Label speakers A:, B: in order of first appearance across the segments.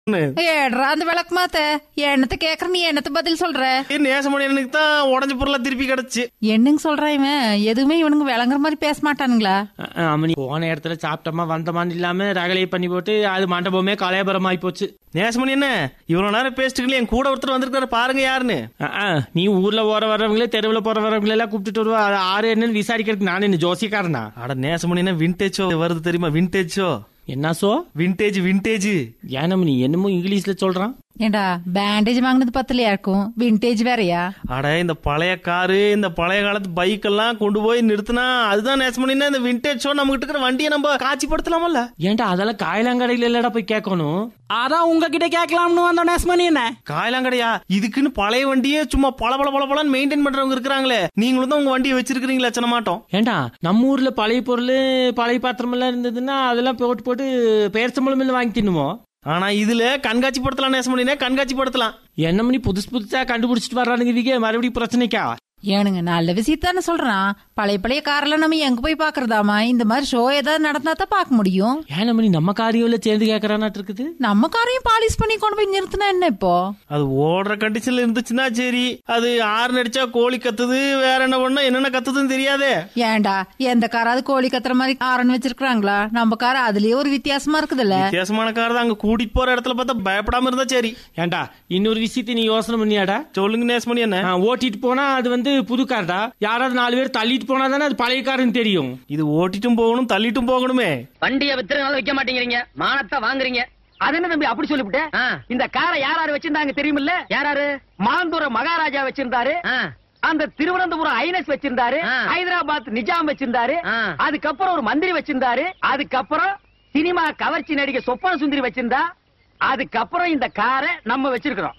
A: ஏடுறா அந்த விளக்கு மாத்த என்னத்த கேக்குற நீ என்னத்த பதில் சொல்ற
B: நேசமணி எனக்கு தான் உடஞ்ச பொருளா திருப்பி கிடைச்சு
A: என்னங்க சொல்றான் இவன் எதுவுமே இவனுங்க விளங்குற மாதிரி பேச மாட்டானுங்களா
C: அவனி போன இடத்துல சாப்பிட்டோமா வந்தமான்னு இல்லாம ரகலையை பண்ணி போட்டு அது மண்டபமே கலையபுரம் ஆகி போச்சு
B: நேசமணி என்ன இவ்வளவு நேரம் பேசிட்டு என் கூட ஒருத்தர் வந்திருக்காரு பாருங்க யாருன்னு
C: அஹ், அஹ், நீ ஊர்ல போற வரவங்களே தெருவுல போற வரவங்களே எல்லாம் கூப்பிட்டுட்டு வருவா அது ஆறு என்னன்னு விசாரிக்கிறதுக்கு நான் என்ன ஜோசிக்காரனா
B: அட நேசமணி என்ன விண்டேஜோ வருது தெரியுமா விண்டேஜோ
C: என்ன சோ
B: விண்டேஜ் விண்டேஜ்
C: ஏனம் நீ என்னமோ இங்கிலீஷ்ல சொல்றான்
A: ஏண்டா பேண்டேஜ் வாங்கினது பத்தலையா இருக்கும் விண்டேஜ் வேறயா
B: அட இந்த பழைய காரு இந்த பழைய காலத்து பைக் எல்லாம் கொண்டு போய் நிறுத்தினா அதுதான் நேசமணினா இந்த விண்டேஜ் ஷோ நம்ம கிட்ட இருக்கிற வண்டியை நம்ம காட்சிப்படுத்தலாமல்ல
C: ஏன்டா அதெல்லாம் காயலாங்கடையில இல்லடா போய் கேட்கணும்
D: அதான் உங்ககிட்ட கேட்கலாம்னு வந்தோம் நேஸ்மணி என்ன
B: காயலாங்கடையா இதுக்குன்னு பழைய வண்டியே சும்மா பல பல பல பலன்னு மெயின்டைன் பண்றவங்க இருக்கிறாங்களே நீங்களும் தான் உங்க வண்டியை வச்சிருக்கீங்களா லட்சண மாட்டோம்
C: ஏண்டா நம்ம ஊர்ல பழைய பொருள் பழைய பாத்திரம் எல்லாம் இருந்ததுன்னா அதெல்லாம் போட்டு போட்டு பேரச்சம்பளம் வாங்கி தின்னுமோ
B: ஆனா இதுல கண்காட்சி படுத்தலாம் நேசமணினே கண்காட்சி படுத்தலாம்
C: என்ன பண்ணி புதுசு புதுசா கண்டுபிடிச்சிட்டு வர்றானுங்க இவங்க மறுபடியும் பிரச்சனைக்கா
A: ஏனுங்க நல்ல விஷயத்தானே சொல்றான் பழைய பழைய காரெல்லாம் நம்ம எங்க போய் பாக்குறதாமா இந்த மாதிரி ஷோ ஏதாவது நடந்தா தான் பார்க்க முடியும்
C: ஏன் மணி நம்ம காரியோல சேர்ந்து கேக்குறானாட்டு இருக்குது
A: நம்ம காரையும் பாலிஷ் பண்ணி கொண்டு போய் நிறுத்தினா என்ன இப்போ
B: அது ஓடுற கண்டிஷன்ல இருந்துச்சுன்னா சரி அது ஆறு நடிச்சா கோழி கத்துது வேற என்ன பண்ணா என்னென்ன கத்துதுன்னு தெரியாதே
A: ஏன்டா எந்த காராவது கோழி கத்துற மாதிரி காரன் வச்சிருக்காங்களா நம்ம கார் அதுலயே ஒரு வித்தியாசமா இருக்குதுல்ல
B: வித்தியாசமான கார் தான் அங்க கூட்டிட்டு போற இடத்துல பார்த்தா பயப்படாம இருந்தா சரி
C: ஏண்டா இன்னொரு விஷயத்தை நீ யோசனை பண்ணியாடா
B: சொல்லுங்க நேசமணி என்ன
C: ஆ, ஓட்டிட்டு போனா அது வந்து புது கார்டா யாராவது நாலு பேர் தள்ளிட்டு போனா தானே அது பழைய காருன்னு தெரியும்
B: இது ஓட்டிட்டும் போகணும் தள்ளிட்டும் போகணுமே
E: வண்டியை வித்துறதுனால விற்க மாட்டேங்கிறீங்க மானத்தை வாங்குறீங்க
F: அது என்ன தம்பி அப்படி சொல்லிவிட்ட
E: ஆ.
F: இந்த காரை யார் யாரு வச்சிருந்தாங்க தெரியுமில்ல
E: யாராரு
F: மாந்தூர மகாராஜா வச்சிருந்தாரு
E: ஆ,
F: அந்த திருவனந்தபுரம் ஐனஸ் வச்சிருந்தாரு
E: ஆ.
F: ஹைதராபாத் நிஜாம் வச்சிருந்தாரு
E: ஆ.
F: அதுக்கப்புறம் ஒரு மந்திரி வச்சிருந்தாரு அதுக்கப்புறம் சினிமா கவர்ச்சி நடிகை சொப்பன சுந்தரி வச்சிருந்தா அதுக்கப்புறம் இந்த காரை நம்ம வச்சிருக்கிறோம்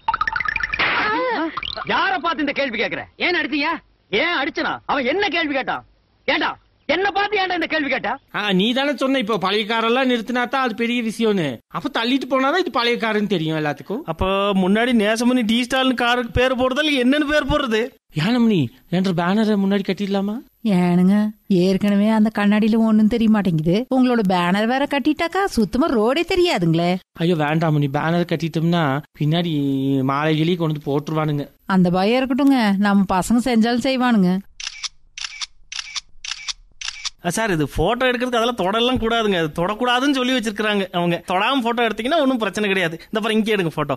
F: யார பார்த்து இந்த கேள்வி கேக்குற
E: ஏன் அடிச்சீங்க
F: ஏன் அடிச்சனா அவன் என்ன கேள்வி கேட்டான் கேட்டா என்ன பார்த்து ஏன்டா இந்த கேள்வி கேட்டா
C: ஆ, நீ தானே சொன்ன இப்போ பழைய காரெல்லாம் நிறுத்தினா தான் அது பெரிய விஷயம்னு அப்ப தள்ளிட்டு போனாதான் இது பழைய காருன்னு தெரியும் எல்லாத்துக்கும்
B: அப்ப முன்னாடி நேசமணி டி ஸ்டால்னு காருக்கு பேர் போடுறதா இல்ல என்னன்னு பேர் போடுறது
C: ஏனம்னி என்ற பேனரை முன்னாடி கட்டிடலாமா
A: ஏனுங்க ஏற்கனவே அந்த கண்ணாடியில ஒண்ணும் தெரிய மாட்டேங்குது உங்களோட பேனர் வேற கட்டிட்டாக்கா சுத்தமா ரோடே தெரியாதுங்களே
C: ஐயோ வேண்டாம் நீ பேனர் கட்டிட்டோம்னா பின்னாடி மாலை கிளி கொண்டு வந்து போட்டுருவானுங்க
A: அந்த பயம் இருக்கட்டுங்க நம்ம பசங்க செஞ்சாலும் செய்வானுங்க
B: ஆ, சார் இது போட்டோ எடுக்கிறதுக்கு அதெல்லாம் தொடலாம் கூடாதுங்க அது தொடக்கூடாதுன்னு சொல்லி வச்சிருக்காங்க அவங்க தொடாம போட்டோ எடுத்தீங்கன்னா ஒன்றும் பிரச்சனை கிடையாது இந்த பாரு இங்கே எடுங்க போட்டோ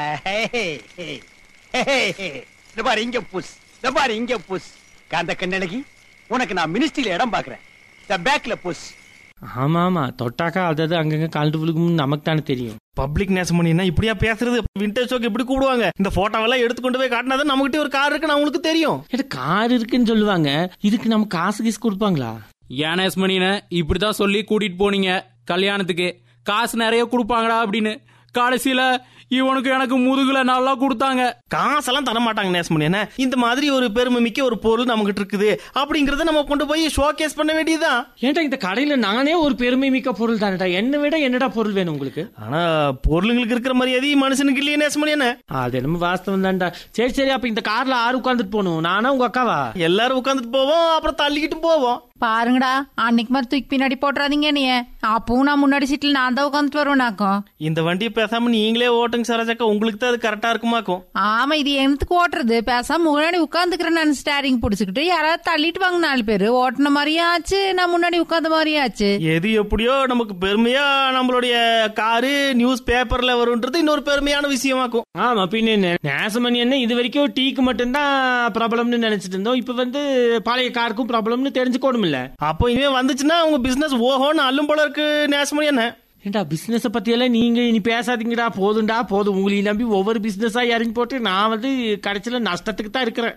D: இந்த பாரு இங்க புஷ் இந்த பாரு இங்க புஷ் காந்த கண்ணழகி உனக்கு நான் மினிஸ்ட்ரியில இடம் பாக்குறேன் இந்த பேக்ல புஷ்
C: ஆமா ஆமா தொட்டாக்கா அதாவது அங்கங்க கழண்டு விழுகும்னு நமக்கு தானே தெரியும்
B: பப்ளிக் நேசமணினா இப்படியா பேசுறது விண்டேஜ் ஷோக்கு எப்படி கூடுவாங்க இந்த போட்டோவெல்லாம் எடுத்து கொண்டு போய் காட்டினா தான் நம்மகிட்ட ஒரு கார் இருக்குன்னு அவங்களுக்கு தெரியும்
C: ஏடா கார் இருக்குன்னு சொல்லுவாங்க இதுக்கு நம்ம காசு கீசு கொடுப்பாங்களா
G: யானேஸ்மணின இப்படிதான் சொல்லி கூட்டிட்டு போனீங்க கல்யாணத்துக்கு காசு நிறைய கொடுப்பாங்கடா அப்படின்னு கடைசியில இவனுக்கு எனக்கு முதுகுல நல்லா கொடுத்தாங்க
B: காசெல்லாம் தர மாட்டாங்க நேசமணி என்ன இந்த மாதிரி ஒரு பெருமை மிக்க ஒரு பொருள் நம்மகிட்ட இருக்குது அப்படிங்கறத நம்ம கொண்டு போய் ஷோ கேஸ் பண்ண வேண்டியதுதான்
C: ஏன்டா இந்த கடையில நானே ஒரு பெருமை மிக்க பொருள் தானடா என்னை விட என்னடா பொருள் வேணும் உங்களுக்கு
B: ஆனா பொருளுங்களுக்கு இருக்கிற மரியாதை மனுஷனுக்கு இல்லையே நேசமணி என்ன
C: அது என்னமோ வாஸ்தவம் தான்டா சரி சரி அப்ப இந்த கார்ல ஆறு உட்காந்துட்டு போகணும் நானா உங்க அக்காவா
B: எல்லாரும் உட்காந்துட்டு போவோம் அப்புறம் தள்ளிக்கிட்டு போவோம்
A: பாருங்கடா அன்னைக்கு மாதிரி தூக்கி பின்னாடி போட்டுறாதீங்க நீ அப்பவும் நான் முன்னாடி சீட்ல நான் தான் உட்காந்துட்டு வருவேனாக்கும்
B: இந்த வண்டியை பேசாம நீங்களே ஓட்டுங்க சரோஜாக்கா உங்களுக்கு தான் அது கரெக்டா இருக்குமாக்கும்
A: ஆமா இது என்னத்துக்கு ஓட்டுறது பேசாம முன்னாடி உட்காந்துக்கிறேன் நான் ஸ்டேரிங் பிடிச்சிக்கிட்டு யாராவது தள்ளிட்டு வாங்க நாலு பேரு ஓட்டுன மாதிரியும் ஆச்சு நான் முன்னாடி உட்காந்த மாதிரியும் ஆச்சு
B: எது எப்படியோ நமக்கு பெருமையா நம்மளுடைய காரு நியூஸ் பேப்பர்ல வரும்ன்றது இன்னொரு பெருமையான விஷயமாக்கும்
C: ஆமா பின்ன என்ன நேசமணி என்ன இது வரைக்கும் டீக்கு மட்டும்தான் ப்ராப்ளம்னு நினைச்சிட்டு இருந்தோம் இப்ப வந்து பழைய காருக்கும் ப்ராப்ளம்னு தெரிஞ்சுக்கணும் இல்ல
B: அப்போ இனிமே வந்துச்சுன்னா உங்க பிசினஸ் ஓஹோன்னு அல்லும் போல இருக்கு நேசமணி என்ன
C: ஏண்டா பிசினஸ் பத்தி எல்லாம் நீங்க இனி பேசாதீங்கடா போதும்டா போதும் உங்களையும் நம்பி ஒவ்வொரு பிசினஸா இறங்கி போட்டு நான் வந்து கடைசியில நஷ்டத்துக்கு தான் இருக்கிறேன்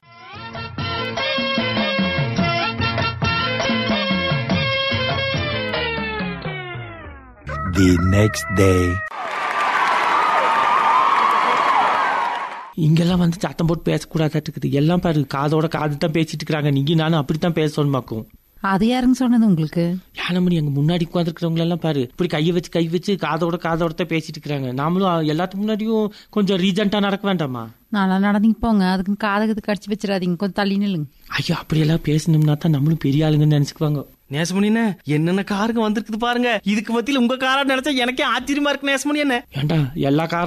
H: The next day.
C: இங்கெல்லாம் வந்து சத்தம் போட்டு பேசக்கூடாதாட்டு இருக்குது எல்லாம் பாரு காதோட காது தான் பேசிட்டு இருக்கிறாங்க நீங்க நானும் அப்படித்தான் பேசணுமாக்கும்
A: அது யாருங்க சொன்னது உங்களுக்கு
C: யானமணி அங்க முன்னாடி உட்காந்துருக்கிறவங்க எல்லாம் பாரு இப்படி கையை வச்சு கை வச்சு காதோட காதோட தான் பேசிட்டு இருக்கிறாங்க நாமளும் எல்லாத்துக்கு முன்னாடியும் கொஞ்சம் ரீசெண்டா நடக்க வேண்டாமா
A: நல்லா நடந்தீங்க போங்க அதுக்கு காதகத்துக்கு கடிச்சு வச்சிடாதீங்க கொஞ்சம் தள்ளி நில்லுங்க
C: ஐயோ அப்படியெல்லாம் பேசணும்னா தான் நம்மளும் பெரிய ஆளுங்கன்னு நினைச்சுக்குவாங்க
B: நேசமணி என்ன என்னென்ன காருங்க வந்திருக்குது பாருங்க இதுக்கு மத்தியில உங்க காரா நினைச்சா எனக்கே ஆச்சரியமா இருக்கு நேசமணி என்ன
C: ஏன்டா எல்லா கார்